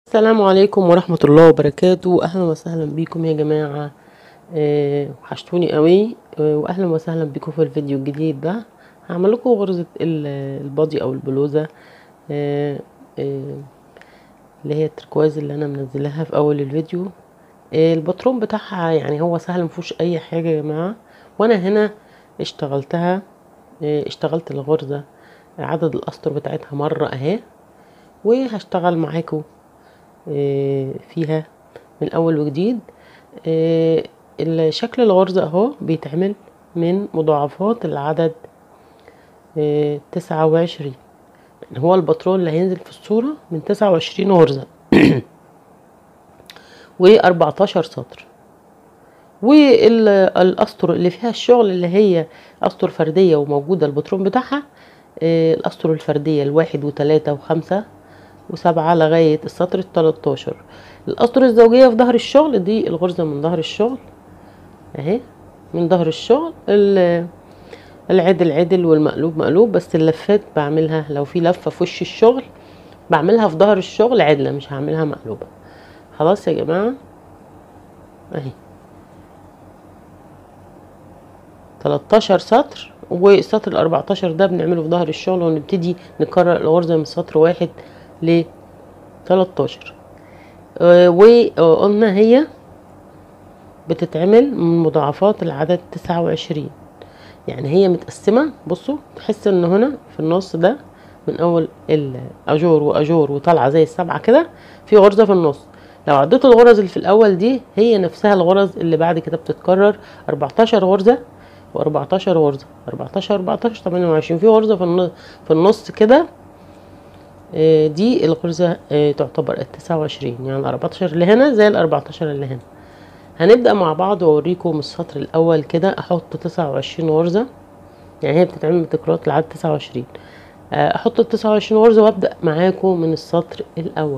السلام عليكم ورحمة الله وبركاته أهلا وسهلا بيكم يا جماعة آه، وحشتوني قوي آه، وأهلا وسهلا بيكم في الفيديو الجديد ده هعمل لكم غرزة ال- البادي أو البلوزة آه، آه، اللي هي التركواز اللي أنا منزلاها في أول الفيديو آه، الباترون بتاعها يعني هو سهل مفيهوش أي حاجة يا جماعة وأنا هنا اشتغلتها آه، اشتغلت الغرزة عدد الأسطر بتاعتها مرة أهي وهشتغل معاكم آه، فيها من اول وجديد آه، الشكل الغرزة اهو بيتعمل من مضاعفات العدد آه، تسعة وعشرين يعني هو الباترون اللي هينزل في الصورة من تسعة وعشرين غرزة واربعتاشر سطر والاسطر اللي فيها الشغل اللي هي اسطر فردية وموجودة الباترون بتاعها آه، الاسطر الفردية الواحد وتلاتة وخمسة وسبعة لغاية السطر التلاتاشر الأسطر الزوجية في ظهر الشغل دي الغرزة من ظهر الشغل اهي من ظهر الشغل ال- العدل عدل والمقلوب مقلوب بس اللفات بعملها لو في لفة في وش الشغل بعملها في ظهر الشغل عدلة مش هعملها مقلوبة خلاص يا جماعة اهي 13 سطر والسطر ال 14 ده بنعمله في ظهر الشغل ونبتدي نكرر الغرزة من سطر واحد ل 13 آه، وقلنا هي بتتعمل من مضاعفات العدد 29 يعني هي متقسمة بصوا تحس ان هنا في النص ده من اول الاجور واجور وطالعة زي السبعة كده في غرزة في النص لو عديت الغرز اللي في الاول دي هي نفسها الغرز اللي بعد كده بتتكرر 14 غرزة و14 غرزة 14 14 28 في غرزة في النص في النص كده آه، دي الغرزة آه، تعتبر التسعة وعشرين يعني الأربعتاشر اللي هنا زي الأربعتاشر اللي هنا هنبدأ مع بعض وأوريكم السطر الأول كده أحط تسعة وعشرين غرزة يعني هي بتتعمل بتكرارات لعدد تسعة وعشرين أحط التسعة وعشرين غرزة وأبدأ معاكم من السطر الأول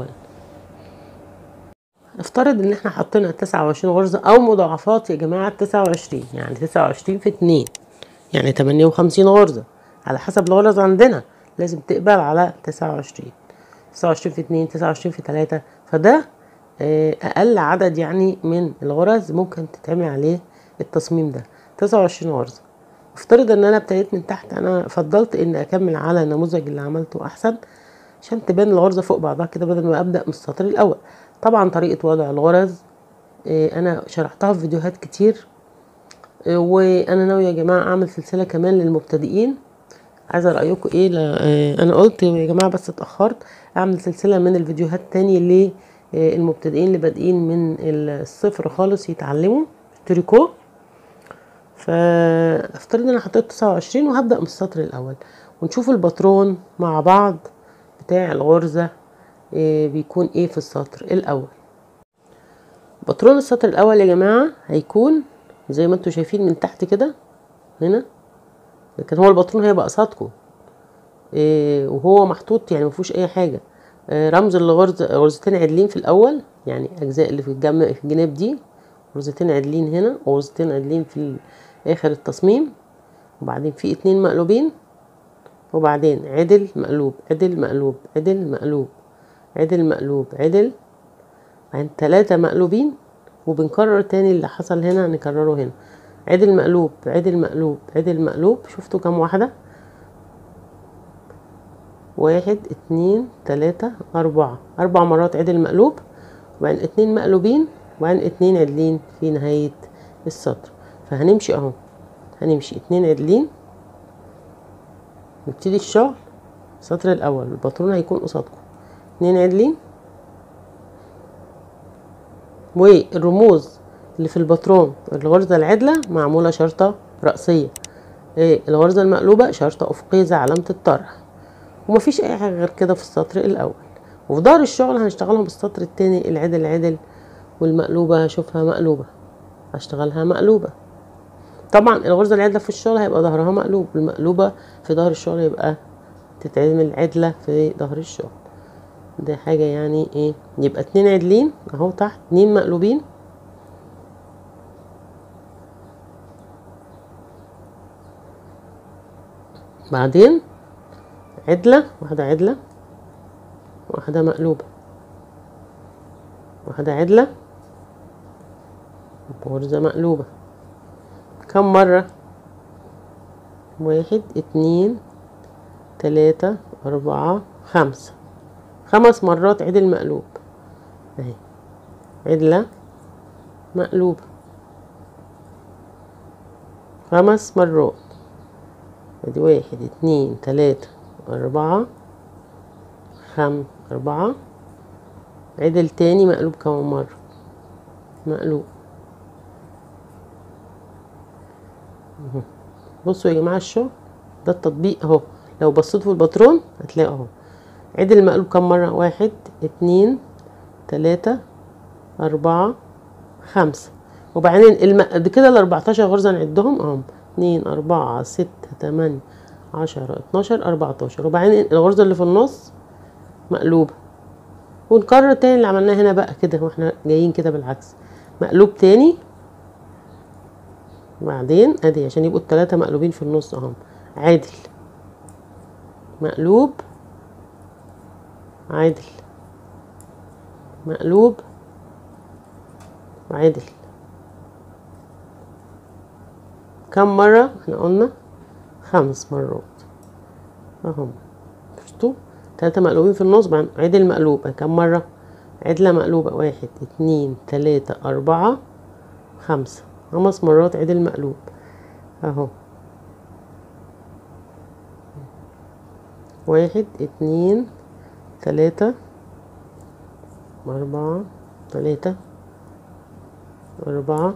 نفترض ان احنا حطينا التسعة وعشرين غرزة او مضاعفات يا جماعة التسعة وعشرين يعني تسعة وعشرين في اتنين يعني تمانية وخمسين غرزة على حسب الغرز عندنا لازم تقبل على تسعة وعشرين تسعة وعشرين في اتنين تسعة وعشرين في تلاتة فده آه، اقل عدد يعني من الغرز ممكن تتعمل عليه التصميم ده تسعة وعشرين غرزة افترض ان انا ابتديت من تحت انا فضلت ان اكمل على النموذج اللي عملته احسن عشان تبان الغرزة فوق بعضها كده بدل ما ابدأ من السطر الاول طبعا طريقة وضع الغرز آه، انا شرحتها في فيديوهات كتير آه، وانا ناوية يا جماعة اعمل سلسلة كمان للمبتدئين عايزة رأيكم ايه لا آه، انا قلت يا جماعة بس اتأخرت اعمل سلسلة من الفيديوهات تاني للمبتدئين اللي بادئين من الصفر خالص يتعلموا التريكو فافترض ان انا حطيت تسعة وعشرين وهبدأ من السطر الاول ونشوف الباترون مع بعض بتاع الغرزة آه، بيكون ايه في السطر الاول باترون السطر الاول يا جماعة هيكون زي ما انتوا شايفين من تحت كده هنا لكن هو الباترون هيبقى قصادكم إيه وهو محطوط يعني مفيهوش اي حاجه إيه رمز الغرزه غرزتين عدلين في الاول يعني اجزاء اللي في الجنب في الجناب دي غرزتين عدلين هنا وغرزتين عدلين في اخر التصميم وبعدين في اتنين مقلوبين وبعدين عدل مقلوب عدل مقلوب عدل مقلوب عدل مقلوب عدل بعدين تلاتة مقلوبين وبنكرر تاني اللي حصل هنا نكرره هنا عدل مقلوب عدل مقلوب عدل مقلوب شفتوا كام واحدة واحد اتنين تلاتة أربعة أربع مرات عدل مقلوب وبعدين اتنين مقلوبين وبعدين اتنين عدلين في نهاية السطر فهنمشي اهو هنمشي اتنين عدلين نبتدي الشغل السطر الأول الباترون هيكون قصادكم اتنين عدلين والرموز اللي في الباترون الغرزة العدلة معمولة شرطة رأسية إيه الغرزة المقلوبة شرطة أفقية زي علامة الطرح ومفيش أي حاجة غير كده في السطر الأول وفي ظهر الشغل هنشتغلهم بالسطر التاني العدل عدل والمقلوبة هشوفها مقلوبة هشتغلها مقلوبة طبعا الغرزة العدلة في الشغل هيبقى ظهرها مقلوب المقلوبة في ظهر الشغل يبقى تتعمل عدلة في ظهر الشغل ده حاجة يعني ايه يبقى اتنين عدلين اهو تحت اتنين مقلوبين بعدين عدلة واحدة عدلة واحدة مقلوبة واحدة عدلة غرزة مقلوبة كم مرة واحد اتنين تلاتة أربعة خمسة خمس مرات عدل مقلوب اهي عدلة مقلوبة خمس مرات ادي واحد اتنين تلاتة أربعة خم أربعة عدل تاني مقلوب كمان مرة مقلوب اهو. بصوا يا جماعة الشغل ده التطبيق اهو لو بصيتوا في الباترون هتلاقوا اهو عدل المقلوب كم مرة واحد اتنين تلاتة أربعة خمسة وبعدين الم... دي كده الأربعتاشر غرزة نعدهم اهم اتنين أربعة ستة تمانية عشرة اتناشر أربعتاشر وبعدين الغرزة اللي في النص مقلوبة ونكرر تاني اللي عملناه هنا بقى كده واحنا جايين كده بالعكس مقلوب تاني وبعدين ادي عشان يبقوا التلاتة مقلوبين في النص اهم عادل مقلوب عادل مقلوب عادل كم مرة احنا قلنا خمس مرات اهم شفتوا تلاتة مقلوبين في النص بعد عدل مقلوبة كم مرة عدلة مقلوبة واحد اتنين تلاتة أربعة خمسة خمس مرات عدل مقلوب اهو واحد اتنين تلاتة أربعة تلاتة أربعة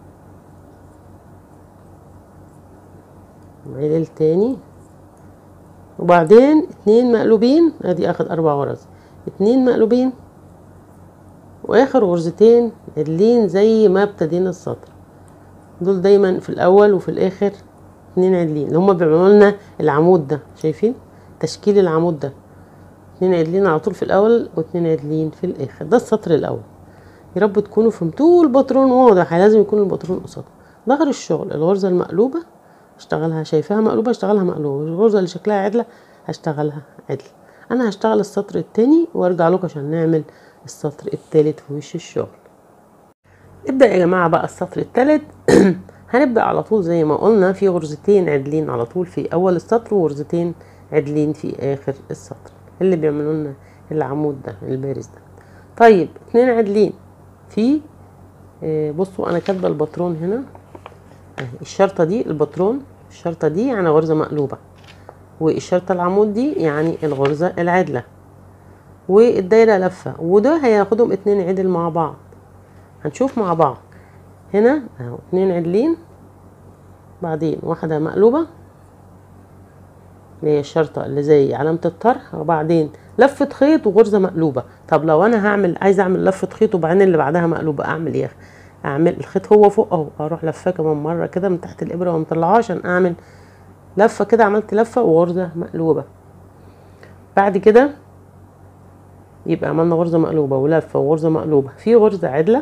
عدل تاني وبعدين اتنين مقلوبين ادي اخد اربع غرز اتنين مقلوبين واخر غرزتين عدلين زي ما ابتدينا السطر دول دايما في الاول وفي الاخر اتنين عدلين اللي هما بيعملوا لنا العمود ده شايفين تشكيل العمود ده اتنين عدلين على طول في الاول واتنين عدلين في الاخر ده السطر الاول يا رب تكونوا فهمتوه الباترون واضح لازم يكون الباترون قصاده ظهر الشغل الغرزه المقلوبه اشتغلها شايفاها مقلوبه اشتغلها مقلوبه الغرزه اللي شكلها عدله هشتغلها عدل انا هشتغل السطر التاني وارجع لكم عشان نعمل السطر التالت في وش الشغل ابدأ يا جماعة بقى السطر التالت هنبدأ على طول زي ما قلنا في غرزتين عدلين على طول في أول السطر وغرزتين عدلين في آخر السطر اللي بيعملوا لنا العمود ده البارز ده طيب اتنين عدلين في آه، بصوا أنا كاتبة الباترون هنا أهي الشرطة دي الباترون الشرطة دي يعني غرزة مقلوبة والشرطة العمود دي يعني الغرزة العدلة والدايرة لفة وده هياخدهم اتنين عدل مع بعض هنشوف مع بعض هنا اهو اتنين عدلين بعدين واحدة مقلوبة اللي هي الشرطة اللي زي علامة الطرح وبعدين لفة خيط وغرزة مقلوبة طب لو انا هعمل عايزة اعمل لفة خيط وبعدين اللي بعدها مقلوبة اعمل ايه اعمل الخيط هو فوق اهو اروح لفاه كمان مرة كده من تحت الابرة ومطلعاه عشان اعمل لفة كده عملت لفة وغرزة مقلوبة بعد كده يبقى عملنا غرزة مقلوبة ولفة وغرزة مقلوبة في غرزة عدلة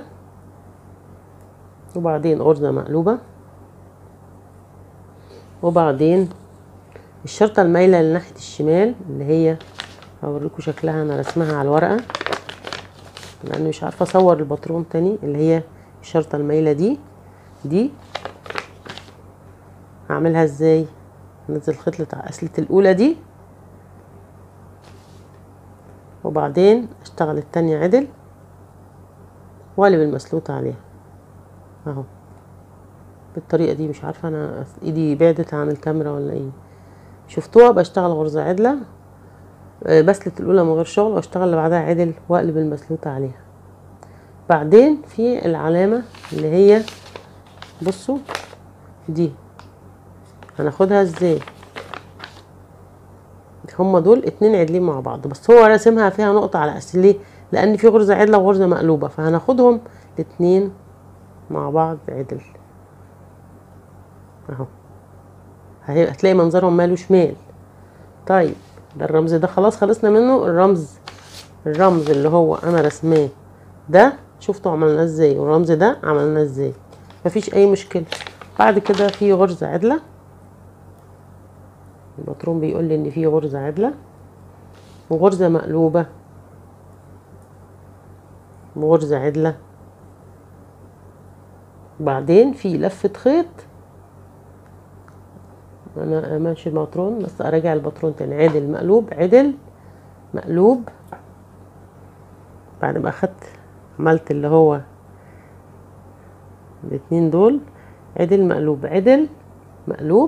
وبعدين غرزة مقلوبة وبعدين الشرطة المايلة لناحية الشمال اللي هي هوريكم شكلها انا رسمها على الورقة لان مش عارفة اصور الباترون تاني اللي هي الشرطة المايلة دي دي هعملها ازاي انزل خيط قسلة الاولى دي وبعدين اشتغل التانية عدل واقلب المسلوطة عليها اهو بالطريقة دي مش عارفة انا ايدي بعدت عن الكاميرا ولا ايه شفتوها بشتغل غرزة عدلة آه، بسلة الاولى من غير شغل واشتغل اللي بعدها عدل واقلب المسلوطة عليها بعدين في العلامة اللي هي بصوا دي هناخدها ازاي هما دول اتنين عدلين مع بعض بس هو راسمها فيها نقطة على أساس ليه لأن في غرزة عدلة وغرزة مقلوبة فهناخدهم الاتنين مع بعض عدل اهو هي- هتلاقي منظرهم ماله شمال طيب ده الرمز ده خلاص خلصنا منه الرمز الرمز اللي هو انا رسماه ده شفتوا عملناه ازاي والرمز ده عملناه ازاي مفيش اي مشكلة بعد كده في غرزة عدلة الباترون بيقول لي ان في غرزة عدلة وغرزة مقلوبة غرزة عدلة بعدين في لفة خيط انا ماشي الباترون بس اراجع الباترون تاني عدل مقلوب عدل مقلوب بعد ما اخدت عملت اللي هو الاتنين دول عدل مقلوب عدل مقلوب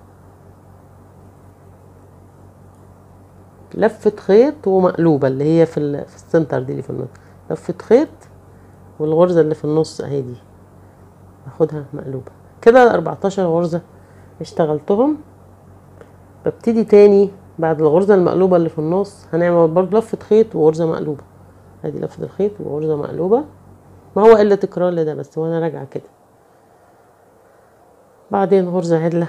لفة خيط ومقلوبة اللي هي في, ال- في السنتر دي اللي في النص لفة خيط والغرزة اللي في النص اهي دي باخدها مقلوبة كده الأربعتاشر غرزة اشتغلتهم ببتدي تاني بعد الغرزة المقلوبة اللي في النص هنعمل برضه لفة خيط وغرزة مقلوبة ادي لفة الخيط وغرزة مقلوبة ما هو الا تكرار لده بس وانا راجعة كده بعدين غرزة عدلة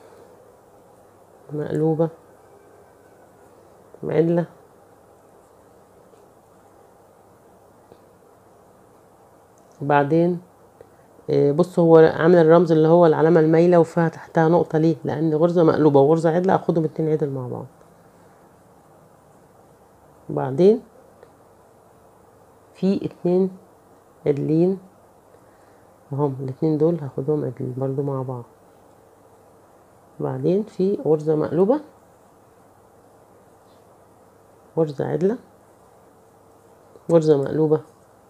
مقلوبة عدلة وبعدين آه، بص هو عامل الرمز اللي هو العلامة المايلة وفيها تحتها نقطة ليه لأن غرزة مقلوبة وغرزة عدلة أخدهم اتنين عدل مع بعض وبعدين في اتنين عدلين اهم الاتنين دول هاخدهم عدلين برضو مع بعض بعدين في غرزة مقلوبة غرزة عدلة غرزة مقلوبة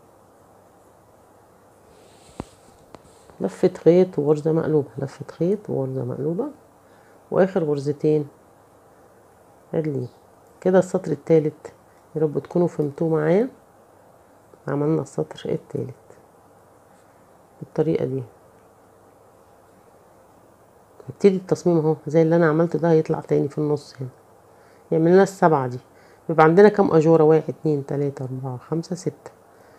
لفة خيط وغرزة مقلوبة لفة خيط وغرزة مقلوبة واخر غرزتين عدلين كده السطر التالت يا رب تكونوا فهمتوه معايا عملنا السطر التالت بالطريقة دي نبتدي التصميم اهو زي اللي انا عملته ده هيطلع تاني في النص هنا يعمل لنا السبعة دي يبقى عندنا كام اجورة واحد اتنين تلاتة اربعة خمسة ستة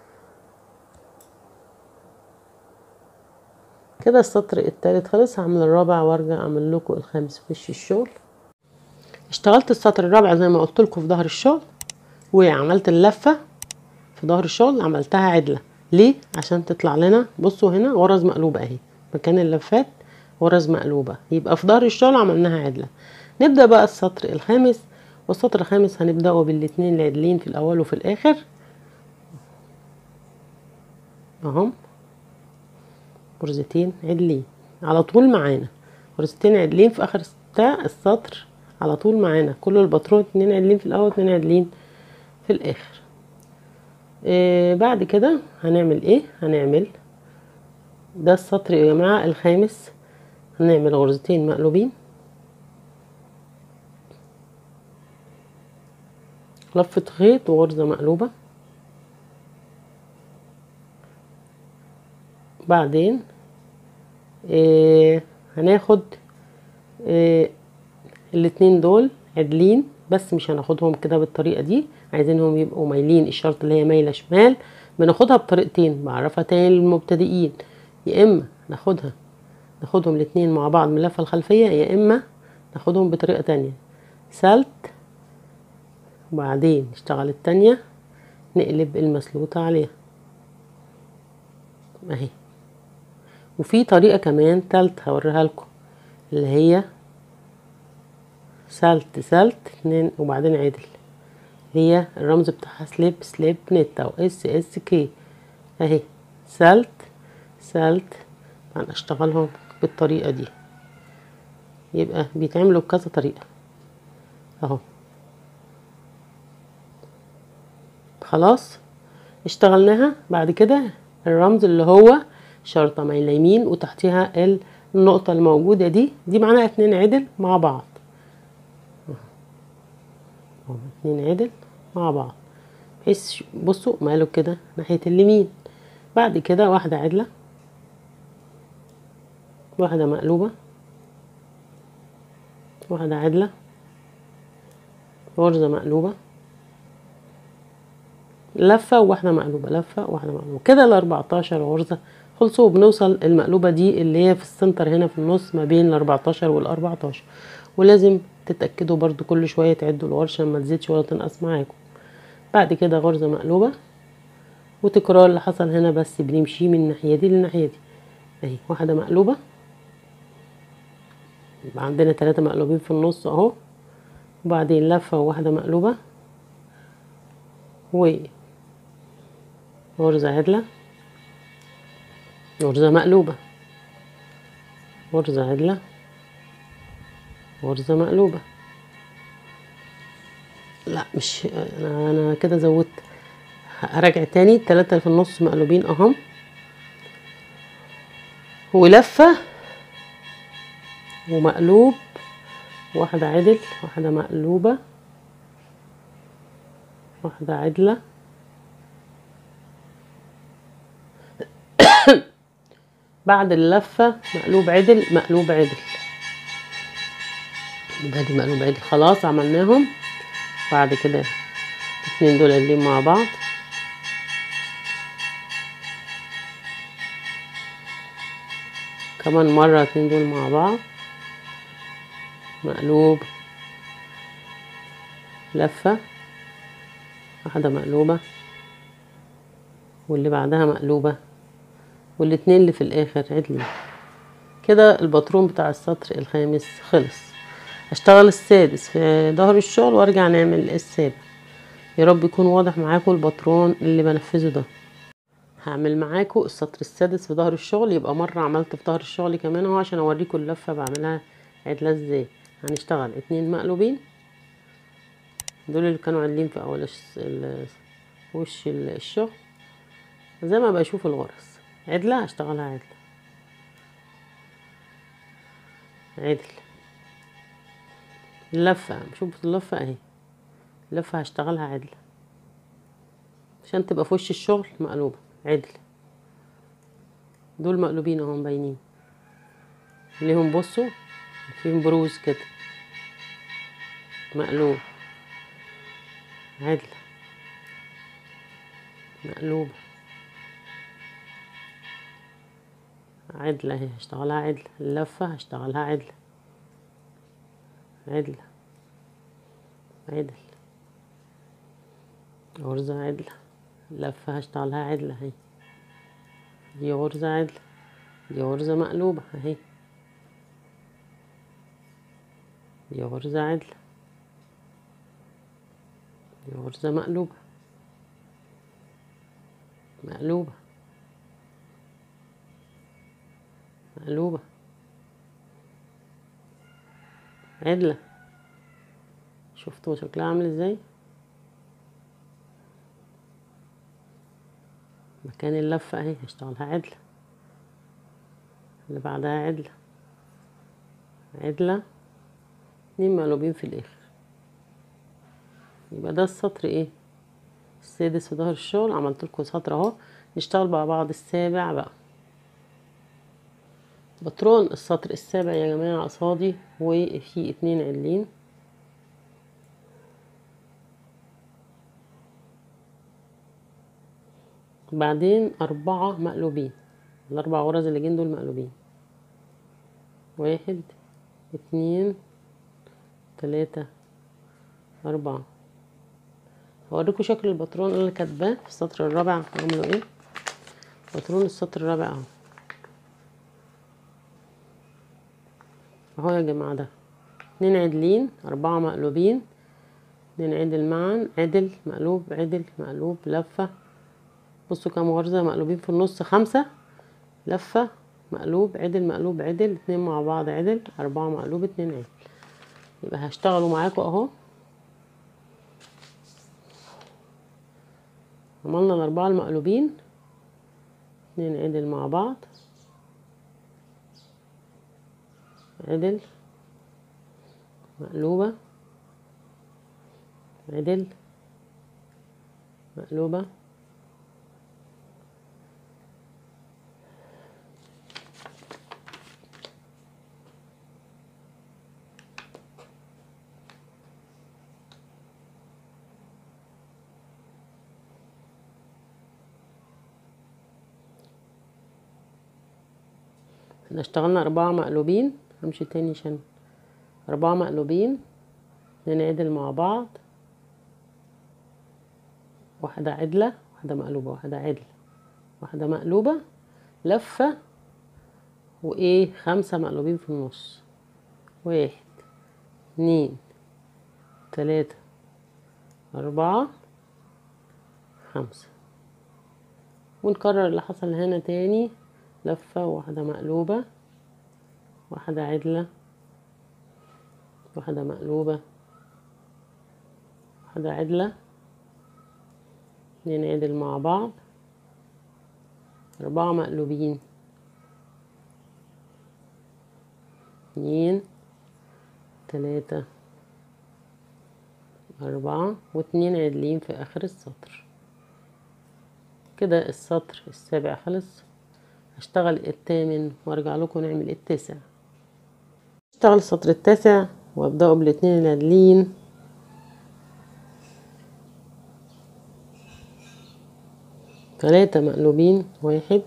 كده السطر التالت خلص هعمل الرابع وارجع اعمل لكم الخامس في وش الشغل اشتغلت السطر الرابع زي ما قلت لكم في ظهر الشغل وعملت اللفة في ظهر الشغل عملتها عدلة ليه عشان تطلع لنا بصوا هنا غرز مقلوبة اهي مكان اللفات غرز مقلوبة يبقى في ظهر الشغل عملناها عدلة نبدأ بقى السطر الخامس والسطر الخامس هنبدأه بالاتنين العدلين في الأول وفي الآخر اهم غرزتين عدلين على طول معانا غرزتين عدلين في اخر بتاع السطر على طول معانا كل الباترون اتنين عدلين في الاول اتنين عدلين في الاخر آه بعد كده هنعمل ايه هنعمل ده السطر يا جماعة الخامس هنعمل غرزتين مقلوبين لفة خيط وغرزة مقلوبة بعدين إيه هناخد إيه الاتنين دول عدلين بس مش هناخدهم كده بالطريقة دي عايزينهم يبقوا مايلين الشرط اللي هي مايلة شمال بناخدها بطريقتين بعرفها تاني للمبتدئين يا اما ناخدها ناخدهم الاتنين مع بعض من اللفة الخلفية يا اما ناخدهم بطريقة تانية سلت وبعدين نشتغل التانية نقلب المسلوطة عليها اهي وفي طريقة كمان تالتة هوريها لكم اللي هي سلت سلت اتنين وبعدين عدل هي الرمز بتاعها سليب سليب نت او اس اس كي اهي سلت سلت انا اشتغلهم بالطريقة دي يبقى بيتعملوا بكذا طريقة اهو خلاص اشتغلناها بعد كده الرمز اللي هو شرطة مايلة يمين وتحتها النقطة الموجودة دي دي معناها اتنين عدل مع بعض اهو اتنين عدل مع بعض بحيث بصوا ماله كده ناحية اليمين بعد كده واحدة عدلة واحدة مقلوبة واحدة عدلة غرزة مقلوبة لفة وواحدة مقلوبة لفة وواحدة مقلوبة كده الأربعتاشر غرزة خلصوا وبنوصل المقلوبة دي اللي هي في السنتر هنا في النص ما بين الأربعتاشر والأربعتاشر ولازم تتأكدوا برضو كل شوية تعدوا الغرشة ما تزيدش ولا تنقص معاكم بعد كده غرزة مقلوبة وتكرار اللي حصل هنا بس بنمشي من الناحية دي للناحية دي اهي واحدة مقلوبة يبقى عندنا تلاتة مقلوبين في النص اهو وبعدين لفة وواحدة مقلوبة و غرزة عدلة غرزة مقلوبة غرزة عدلة غرزة مقلوبة لا مش انا انا كده زودت هراجع تاني التلاتة اللي في النص مقلوبين اهم ولفة ومقلوب واحدة عدل واحدة مقلوبة واحدة عدلة بعد اللفة مقلوب عدل مقلوب عدل يبقى دي مقلوب عدل خلاص عملناهم بعد كده الاتنين دول عدلين مع بعض كمان مرة اتنين دول مع بعض مقلوب لفة واحدة مقلوبة واللي بعدها مقلوبة والاتنين اللي في الآخر عدلين كده الباترون بتاع السطر الخامس خلص اشتغل السادس في ظهر الشغل وارجع نعمل السابع يا رب يكون واضح معاكم الباترون اللي بنفذه ده هعمل معاكم السطر السادس في ظهر الشغل يبقى مرة عملت في ظهر الشغل كمان اهو عشان اوريكم اللفة بعملها عدلة ازاي هنشتغل اتنين مقلوبين دول اللي كانوا عادلين في اول الش- ال- وش ال- الشغل زي ما بشوف الغرز عدلة هشتغلها عدلة عدل اللفة شوف اللفة اهي اللفة هشتغلها عدل عشان تبقى في وش الشغل مقلوبة عدل دول مقلوبين اهم باينين ليهم بصوا فيهم بروز كده مقلوب عدل مقلوبة عدلة اهي هشتغلها عدل اللفة هشتغلها عدل عدل عدل غرزة عدل لفة هشتغلها عدل اهي دي غرزة عدل دي غرزة مقلوبة اهي دي غرزة عدل دي غرزة مقلوبة مقلوبة مقلوبة عدلة شفتوا شكلها عامل ازاي مكان اللفة اهي هشتغلها عدلة اللي بعدها عدلة عدلة اتنين مقلوبين في الاخر يبقى ده السطر ايه السادس في ظهر الشغل عملت لكم سطر اهو نشتغل مع بعض السابع بقى باترون السطر السابع يا جماعة قصادي وفي اتنين عدلين بعدين أربعة مقلوبين الأربع غرز اللي جين دول مقلوبين واحد اتنين تلاتة أربعة هوريكم شكل الباترون اللي كاتباه في السطر الرابع عامله ايه باترون السطر الرابع اهو اهو يا جماعة ده اتنين عدلين أربعة مقلوبين اتنين عدل معا عدل مقلوب عدل مقلوب لفة بصوا كام غرزة مقلوبين في النص خمسة لفة مقلوب عدل مقلوب عدل اتنين مع بعض عدل أربعة مقلوب اتنين عدل يبقى هشتغلوا معاكم اهو عملنا الأربعة المقلوبين اتنين عدل مع بعض عدل مقلوبة عدل مقلوبة احنا اشتغلنا أربعة مقلوبين همشي تاني عشان أربعة مقلوبين اتنين عدل مع بعض واحدة عدلة واحدة مقلوبة واحدة عدل واحدة مقلوبة لفة وإيه خمسة مقلوبين في النص واحد اتنين تلاتة أربعة خمسة ونكرر اللي حصل هنا تاني لفة واحدة مقلوبة واحدة عدلة واحدة مقلوبة واحدة عدلة اتنين عدل مع بعض أربعة مقلوبين اتنين تلاتة أربعة واتنين عدلين في آخر السطر كده السطر السابع خلص هشتغل التامن وارجع لكم نعمل التاسع اشتغل السطر التاسع وابدأه بالاتنين العدلين تلاتة مقلوبين واحد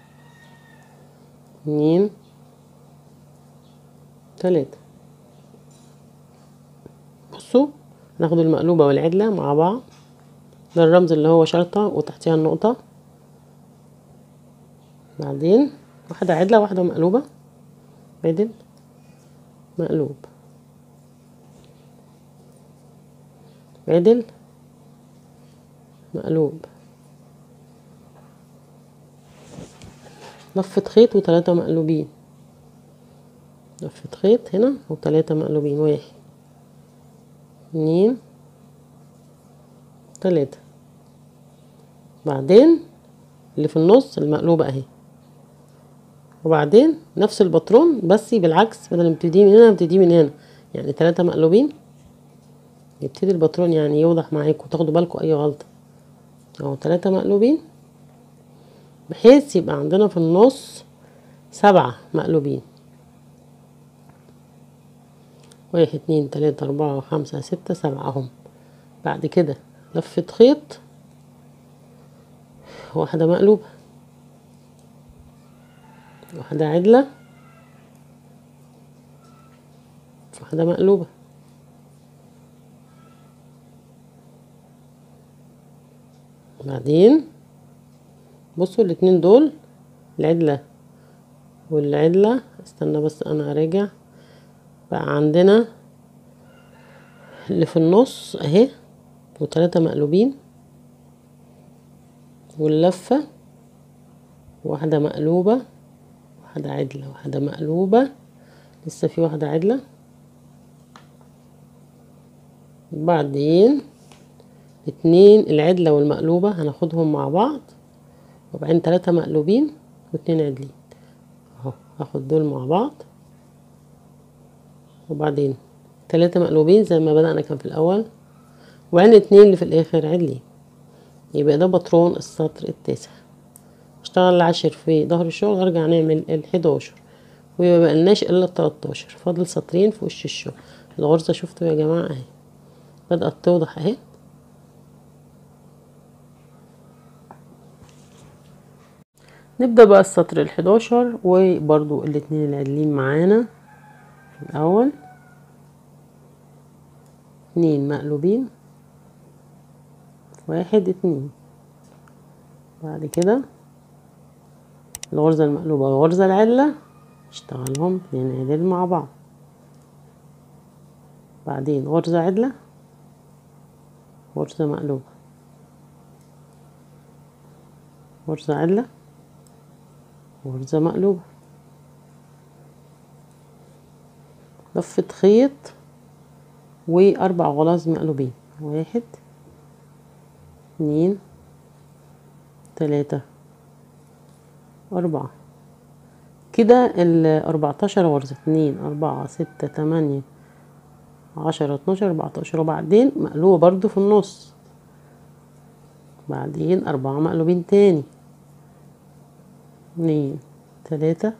اتنين تلاتة بصوا ناخد المقلوبة والعدلة مع بعض ده الرمز اللي هو شرطة وتحتها النقطة بعدين واحدة عدلة واحدة مقلوبة عدل مقلوب عدل مقلوب لفة خيط وتلاتة مقلوبين لفة خيط هنا وتلاتة مقلوبين واحد اتنين تلاتة بعدين اللي في النص المقلوبة اهي وبعدين نفس الباترون بس بالعكس بدل ما بتبتدي من هنا بتبتدي من هنا يعني تلاتة مقلوبين يبتدي الباترون يعني يوضح معاكم تاخدوا بالكم اي غلطة اهو تلاتة مقلوبين بحيث يبقى عندنا في النص سبعة مقلوبين واحد اتنين تلاتة أربعة خمسة ستة سبعة اهم بعد كده لفة خيط واحدة مقلوبة واحدة عدلة واحدة مقلوبة بعدين بصوا الاتنين دول العدلة والعدلة استنى بس انا اراجع بقى عندنا اللي في النص اهي وتلاتة مقلوبين واللفة واحدة مقلوبة واحدة عدلة واحدة مقلوبة لسه في واحدة عدلة بعدين اتنين العدلة والمقلوبة هناخدهم مع بعض وبعدين تلاتة مقلوبين واتنين عدلين اهو هاخد دول مع بعض وبعدين تلاتة مقلوبين زي ما بدأنا كان في الأول وبعدين اتنين اللي في الآخر عدلين يبقى ده باترون السطر التاسع اشتغل العاشر في ظهر الشغل ارجع نعمل الحداشر ويبقى مبقلناش الا التلاتاشر فاضل سطرين في وش الشغل الغرزة شفتوا يا جماعة اهي بدأت توضح اهي نبدأ بقى السطر الحداشر وبرضو الاتنين العدلين معانا في الأول اتنين مقلوبين واحد اتنين بعد كده الغرزة المقلوبة والغرزة العدلة اشتغلهم اتنين عدل مع بعض بعدين غرزة عدلة غرزة مقلوبة غرزة عدلة غرزة مقلوبة لفة خيط وأربع غلاز مقلوبين واحد اتنين تلاتة أربعة كده الأربعتاشر غرزة اتنين أربعة ستة تمانية عشرة اتناشر أربعتاشر وبعدين مقلوبة برضو في النص بعدين أربعة مقلوبين تاني اتنين تلاتة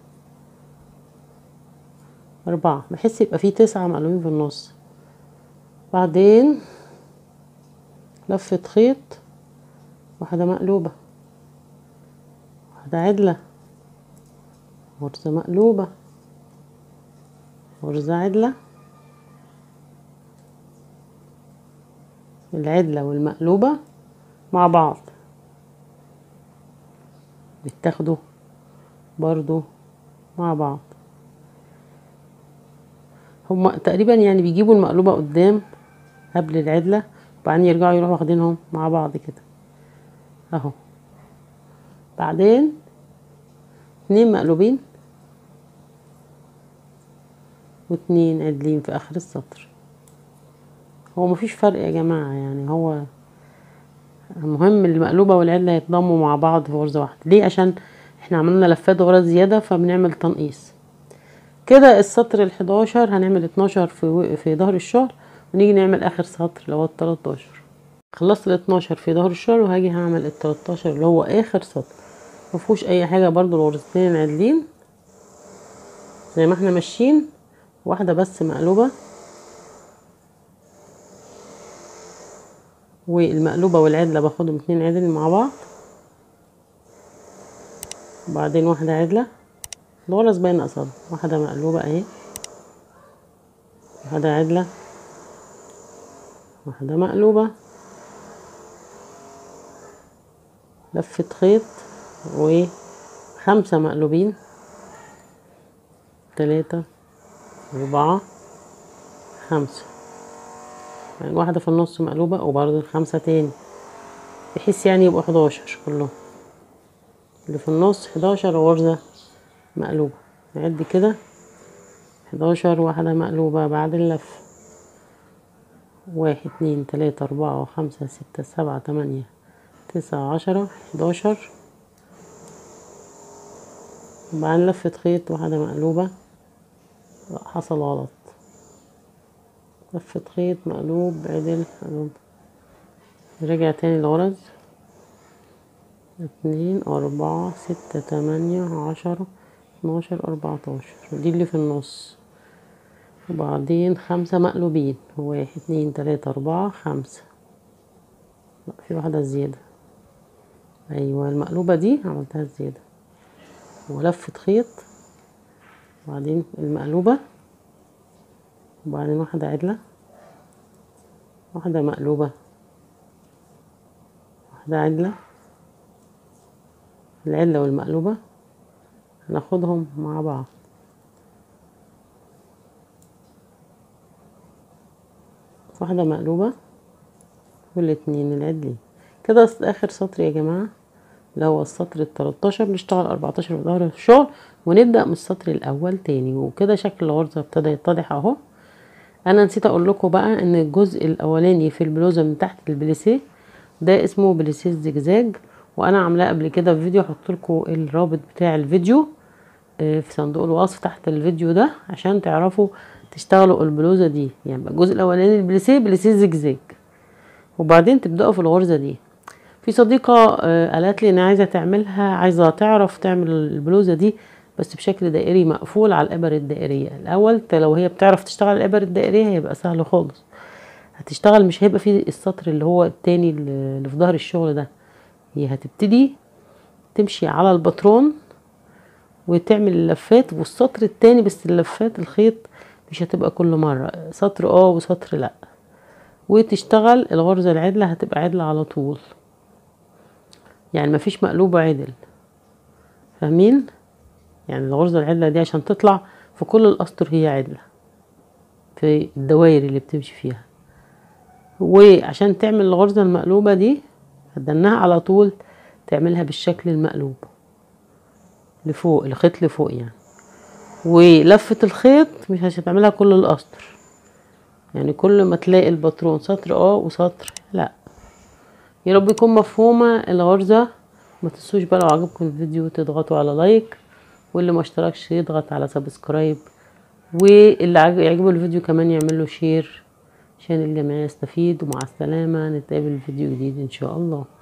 أربعة بحيث يبقى فيه تسعة مقلوبين في النص بعدين لفة خيط واحدة مقلوبة واحدة عدلة غرزة مقلوبة غرزة عدلة العدلة والمقلوبة مع بعض بيتاخدوا برضو مع بعض هما تقريبا يعني بيجيبوا المقلوبة قدام قبل العدلة وبعدين يرجعوا يروحوا واخدينهم مع بعض كده اهو بعدين اتنين مقلوبين واتنين عدلين في اخر السطر هو مفيش فرق يا جماعة يعني هو المهم المقلوبة والعدلة يتضموا مع بعض في غرزة واحدة ليه عشان احنا عملنا لفات غرز زيادة فبنعمل تنقيص كده السطر الحداشر هنعمل اتناشر في, في ظهر الشغل ونيجي نعمل اخر سطر اللي هو التلاتاشر خلصت الاتناشر في ظهر الشغل وهاجي هعمل التلاتاشر اللي هو اخر سطر مفهوش اي حاجة برضو الغرزتين عادلين زي ما احنا ماشيين واحدة بس مقلوبة والمقلوبة والعدلة باخدهم اتنين عدل مع بعض وبعدين واحدة عدلة الغرز باينة قصادها واحدة مقلوبة اهي واحدة عدلة واحدة مقلوبة لفة خيط وخمسة مقلوبين تلاتة أربعة خمسة يعني واحدة في النص مقلوبة وبرضه الخمسة تاني بحيث يعني يبقوا حداشر كلهم اللي في النص حداشر غرزة مقلوبة نعد كده حداشر واحدة مقلوبة بعد اللف واحد اتنين تلاتة أربعة خمسة ستة سبعة تمانية تسعة عشرة حداشر وبعدين لفة خيط واحدة مقلوبة لا حصل غلط لفة خيط مقلوب عدل مقلوب رجع تاني الغرز اتنين أربعة ستة تمانية عشرة اتناشر أربعتاشر دي اللي في النص وبعدين خمسة مقلوبين واحد اتنين تلاتة أربعة خمسة لا في واحدة زيادة أيوة المقلوبة دي عملتها زيادة ولفة خيط وبعدين المقلوبة وبعدين واحدة عدلة واحدة مقلوبة واحدة عدلة العدلة والمقلوبة هناخدهم مع بعض واحدة مقلوبة والاتنين العدلين كده اخر سطر يا جماعة اللي هو السطر التلاتاشر بنشتغل اربعتاشر في ظهر الشغل ونبدأ من السطر الاول تاني وكده شكل الغرزة ابتدى يتضح اهو انا نسيت اقول لكم بقى ان الجزء الاولاني في البلوزة من تحت البليسيه ده اسمه بليسيه زجزاج وانا عاملاه قبل كده في فيديو هحط لكم الرابط بتاع الفيديو في صندوق الوصف تحت الفيديو ده عشان تعرفوا تشتغلوا البلوزه دي يعني الجزء الاولاني البليسيه بليسيه زجزاج وبعدين تبداوا في الغرزه دي في صديقه قالت لي انا عايزه تعملها عايزه تعرف تعمل البلوزه دي بس بشكل دائري مقفول على الابر الدائريه الاول لو هي بتعرف تشتغل الابر الدائريه هيبقى سهل خالص هتشتغل مش هيبقى فيه السطر اللي هو التاني اللي في ظهر الشغل ده هي هتبتدي تمشي على الباترون وتعمل اللفات والسطر التاني بس اللفات الخيط مش هتبقى كل مرة سطر اه وسطر لا وتشتغل الغرزة العدلة هتبقى عدلة على طول يعني مفيش مقلوب عدل فاهمين يعني الغرزة العدلة دي عشان تطلع في كل الأسطر هي عدلة في الدوائر اللي بتمشي فيها وعشان تعمل الغرزة المقلوبة دي هتدنها على طول تعملها بالشكل المقلوب لفوق الخيط لفوق يعني ولفة الخيط مش هتعملها كل الأسطر يعني كل ما تلاقي الباترون سطر اه وسطر لا يا رب يكون مفهومة الغرزة ما تنسوش بقى لو عجبكم الفيديو تضغطوا على لايك واللي ما اشتركش يضغط على سبسكرايب واللي يعجبه الفيديو كمان يعمل له شير عشان الجميع يستفيد ومع السلامة نتقابل في فيديو جديد ان شاء الله